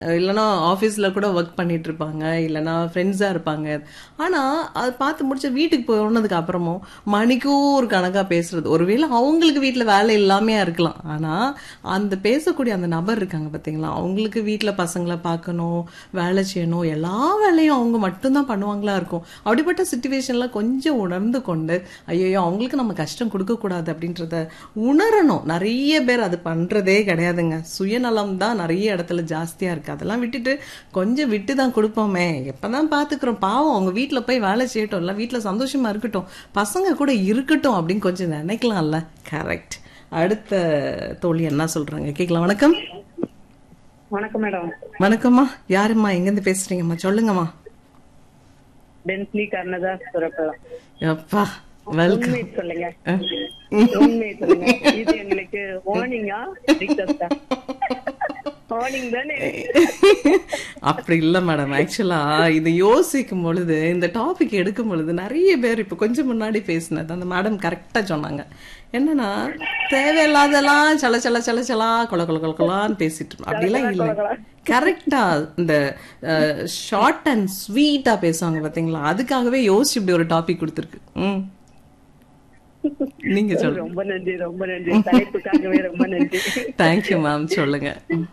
இல்லைன்னா ஆஃபீஸில் கூட ஒர்க் பண்ணிட்டு இருப்பாங்க இல்லைன்னா ஃப்ரெண்ட்ஸாக இருப்பாங்க ஆனால் அது பார்த்து முடிச்ச வீட்டுக்கு போனதுக்கு அப்புறமும் மணிக்கூர் கணக்காக பேசுறது ஒருவேளை அவங்களுக்கு வீட்டில் வேலை இல்லாமையா இருக்கலாம் ஆனால் அந்த பேசக்கூடிய அந்த நபர் இருக்காங்க பார்த்தீங்களா அவங்களுக்கு வீட்டில் பசங்களை பார்க்கணும் வேலை செய்யணும் எல்லா வேலையும் அவங்க மட்டும்தான் பண்ணுவாங்களா இருக்கும் அப்படிப்பட்ட சுச்சுவேஷன்ல கொஞ்சம் உணர்ந்து கொண்டு ஐயோ அவங்களுக்கு நம்ம கஷ்டம் கொடுக்கக்கூடாது அப்படின்றத உணரணும் நிறைய பேர் அது பண்றதே கிடையாதுங்க சுயநலம் தான் நிறைய இடத்துல ஜாஸ்தியா இருக்கு அதெல்லாம் விட்டுட்டு கொஞ்சம் விட்டு தான் கொடுப்போமே எப்பதான் பாத்துக்கிறோம் பாவம் அவங்க வீட்ல போய் வேலை செய்யட்டும் இல்ல வீட்ல சந்தோஷமா இருக்கட்டும் பசங்க கூட இருக்கட்டும் அப்படின்னு கொஞ்சம் நினைக்கலாம்ல கரெக்ட் அடுத்த தோழி என்ன சொல்றாங்க கேட்கலாம் வணக்கம் வணக்கம் மேடம் வணக்கம்மா யாரும்மா எங்கேருந்து பேசுறீங்கம்மா சொல்லுங்கம்மா டென்ஸ்லி கர்ணதாஸ் சுரப்பலம் எப்பா வெல்கம் உண்மை சொல்லுங்க உண்மை சொல்லுங்க இது எங்களுக்கு வார்னிங்கா ரிக்வஸ்டா வார்னிங் தானே அப்படி இல்ல மேடம் ஆக்சுவலா இதை யோசிக்கும் பொழுது இந்த டாபிக் எடுக்கும் பொழுது நிறைய பேர் இப்ப கொஞ்சம் முன்னாடி பேசினது அந்த மேடம் கரெக்டா சொன்னாங்க என்னன்னா தேவையில்லாதெல்லாம் சல சல சல சலா கொல கொல கொல கொலான்னு பேசிட்டு இருந்தோம். அப்படிலாம் இல்ல கரெக்டா இந்த ஷார்ட் அண்ட் ஸ்வீட்டா பேசுவாங்க பாத்தீங்களா அதுக்காகவே யோசிச்சு இப்படி ஒரு டாபிக் கொடுத்துருக்கு ம் நீங்க சொல்லுங்க ரொம்ப நன்றி ரொம்ப நன்றி தலைப்புக்காகவே ரொம்ப நன்றி தேங்க்யூ மேம் சொல்லுங்க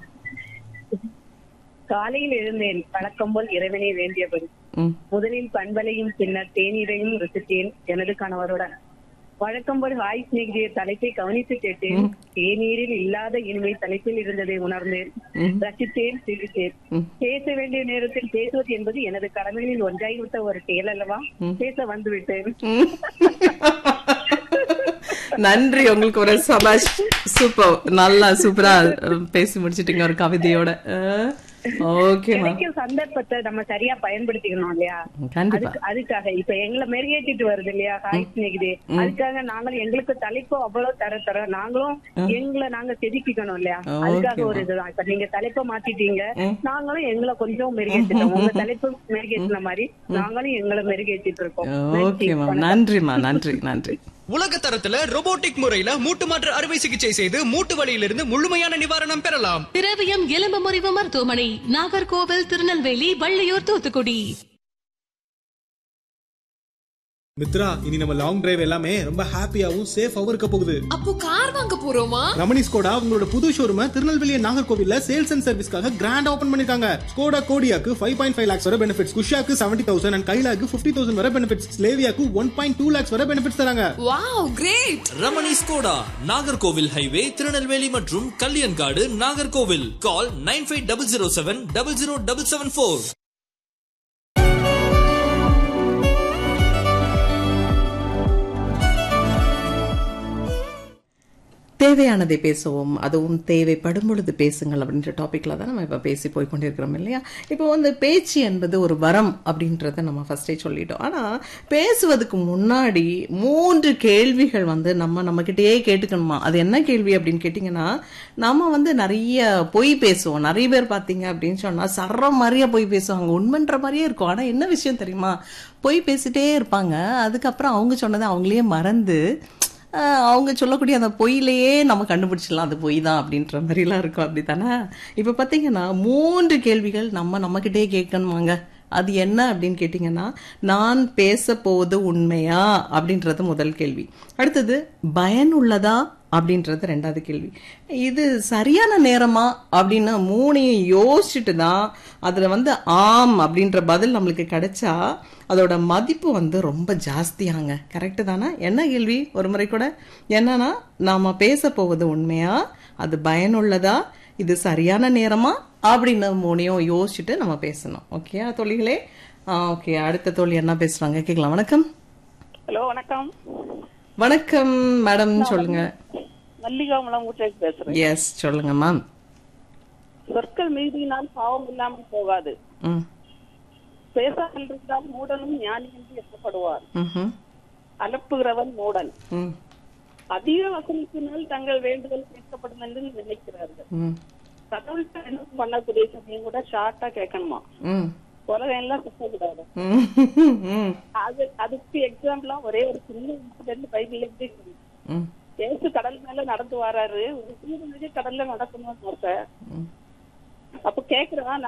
காலையில் எழுந்தேன் வழக்கம் போல் இறைவனை வேண்டியபடி ம் முதலில் பண்பலையும் பின்னர் தேநீரையும் ருசித்தேன் எனது கணவருடன் வழக்கம் போல் ஹாய் சிநேகிதிய தலைப்பை கவனித்து கேட்டேன் தேநீரில் இல்லாத இனிமை தலைப்பில் இருந்ததை உணர்ந்தேன் ரசித்தேன் சிரித்தேன் பேச வேண்டிய நேரத்தில் பேசுவது என்பது எனது கடமைகளில் ஒன்றாகிவிட்ட ஒரு செயல் அல்லவா பேச வந்து விட்டேன் நன்றி உங்களுக்கு ஒரு சபாஷ் சூப்பர் நல்லா சூப்பரா அஹ், பேசி முடிச்சிட்டீங்க ஒரு கவிதையோட ஓகேமா கிடைக்கும் சந்தர்ப்பத்தை நம்ம சரியா பயன்படுத்திக்கணும் இல்லையா கண்டிப்பா அதுக்கு அதுக்காக இப்ப எங்களை மெருகேற்றிட்டு வருது இல்லையா ஹாய் சிநேகிதே அதுக்காக நாங்களும் எங்களுக்கு தலைப்பு அவ்வளவு தர தர நாங்களும் எங்களை நாங்க செதுக்கிக்கணும் இல்லையா அதுக்காக ஒரு இதுதான் இப்ப நீங்க தலைப்பை மாத்திட்டீங்க நாங்களும் எங்களை கொஞ்சம் மெருகேற்றிட்டோம் உங்க தலைப்பு மெருகேற்றின மாதிரி நாங்களும் எங்களை மெருகேற்றிட்டு இருக்கோம் ஓகேமா நன்றிமா நன்றி நன்றி உலக தரத்துல robotic முறையில மூட்டு மாற்று அறுவை சிகிச்சை செய்து மூட்டு வலியிலிருந்து முழுமையான நிவாரணம் பெறலாம் திரவியம் எலும்பு முறிவு மருத்துவமனை நாகர்கோவில் திருநெல்வேலி வள்ளியூர் தூத்துக்குடி மித்ரா இனி நம்ம லாங் டிரைவ் எல்லாமே ரொம்ப ஹாப்பியாவும் சேஃபாவும் இருக்க போகுது அப்போ கார் வாங்க போறோமா ரமணி ஸ்கோடா உங்களோட புது ஷோரூம திருநெல்வேலி நாகர்கோவில்ல சேல்ஸ் அண்ட் சர்வீஸ்க்காக கிராண்ட் ஓபன் பண்ணிருக்காங்க ஸ்கோடா கோடியாக்கு ஃபைவ் பாயிண்ட் ஃபைவ் லேக்ஸ் வரை பெனிஃபிட்ஸ் குஷாக்கு செவன்டி தௌசண்ட் அண்ட் கைலாக்கு ஃபிஃப்டி தௌசண்ட் வரை பெனிஃபிட்ஸ் ஸ்லேவியாக்கு ஒன் பாயிண்ட் டூ லேக்ஸ் வரை பெனிஃபிட்ஸ் தராங்க wow great Ramani Skoda Nagercoil highway Tirunelveli மற்றும் Kalyankadu Nagercoil call nine five double zero seven double zero double seven four தேவையானதை பேசுவோம் அதுவும் தேவைப்படும் பொழுது பேசுங்கள் அப்படின்ற டாபிக்ல தான் நம்ம இப்போ பேசி போய் கொண்டிருக்கிறோம் இல்லையா இப்போ வந்து பேச்சு என்பது ஒரு வரம் அப்படின்றத நம்ம ஃபர்ஸ்டே சொல்லிட்டோம் ஆனா பேசுவதுக்கு முன்னாடி மூன்று கேள்விகள் வந்து நம்ம நம்மகிட்டயே கேட்டுக்கணுமா அது என்ன கேள்வி அப்படின்னு கேட்டிங்கன்னா நம்ம வந்து நிறைய பொய் பேசுவோம் நிறைய பேர் பார்த்தீங்க அப்படின்னு சொன்னா சர்ற மாதிரியே பொய் பேசுவாங்க உண்மைன்ற மாதிரியே இருக்கும் ஆனா என்ன விஷயம் தெரியுமா பொய் பேசிட்டே இருப்பாங்க அதுக்கப்புறம் அவங்க சொன்னதை அவங்களே மறந்து ஆஹ் அவங்க சொல்லக்கூடிய அந்த பொய்யிலேயே நம்ம கண்டுபிடிச்சிடலாம் அது பொய் தான் அப்படின்ற மாதிரிலாம் இருக்கும் அப்படித்தானே இப்போ பார்த்தீங்கன்னா மூன்று கேள்விகள் நம்ம நம்மக்கிட்டே கேட்கணுமாங்க அது என்ன அப்படின்னு கேட்டிங்கன்னா நான் பேச போவது உண்மையா அப்படின்றது முதல் கேள்வி அடுத்தது பயனுள்ளதா அப்படின்றது ரெண்டாவது கேள்வி இது சரியான நேரமா அப்படின்னு மூணையும் யோசிச்சுட்டு தான் அதில் வந்து ஆம் அப்படின்ற பதில் நம்மளுக்கு கிடைச்சா அதோட மதிப்பு வந்து ரொம்ப ஜாஸ்தியாங்க கரெக்டு தானே என்ன கேள்வி ஒரு முறை கூட என்னன்னா நாம பேச போவது உண்மையா அது பயனுள்ளதா இது சரியான நேரமா அப்படின்னு மூணையும் யோசிச்சுட்டு நம்ம பேசணும் ஓகே தோழிகளே ஓகே அடுத்த தோழி என்ன பேசுறாங்க கேட்கலாம் வணக்கம் ஹலோ வணக்கம் வணக்கம் மேடம் சொல்லுங்க மல்லிகா முளங்குட்டேக்கு பேசுறேன் எஸ் சொல்லுங்க மேம் சொற்கள் மீதியினால் பாவம் இல்லாமல் போகாது ம் பேசாமல் இருந்தால் மூடனும் ஞானி என்று எண்ணப்படுவார் ம்ஹும். அனுப்புகிறவன் மூடன் ம் அதிக வசூலிப்பினால் தங்கள் வேண்டுதல் கேட்கப்படும் என்று நினைக்கிறார்கள் ம் கடவுள்கிட்ட என்ன பண்ணக்கூடிய சமயம் கூட ஷார்ட்டா கேட்கணுமா ம் உலகம் எல்லாம் சுத்தக்கூடாது ம் ம் அது அதுக்கு எக்ஸாம்பிளா ஒரே ஒரு சின்ன இன்சிடென்ட் பைபிள் எப்படி ம் ஏசு கடல் மேல நடந்து வராரு ஒரு சீரழிஞ்சு கடல்ல நடக்கணும்னு ஒருத்தர் அப்ப கேக்குறவா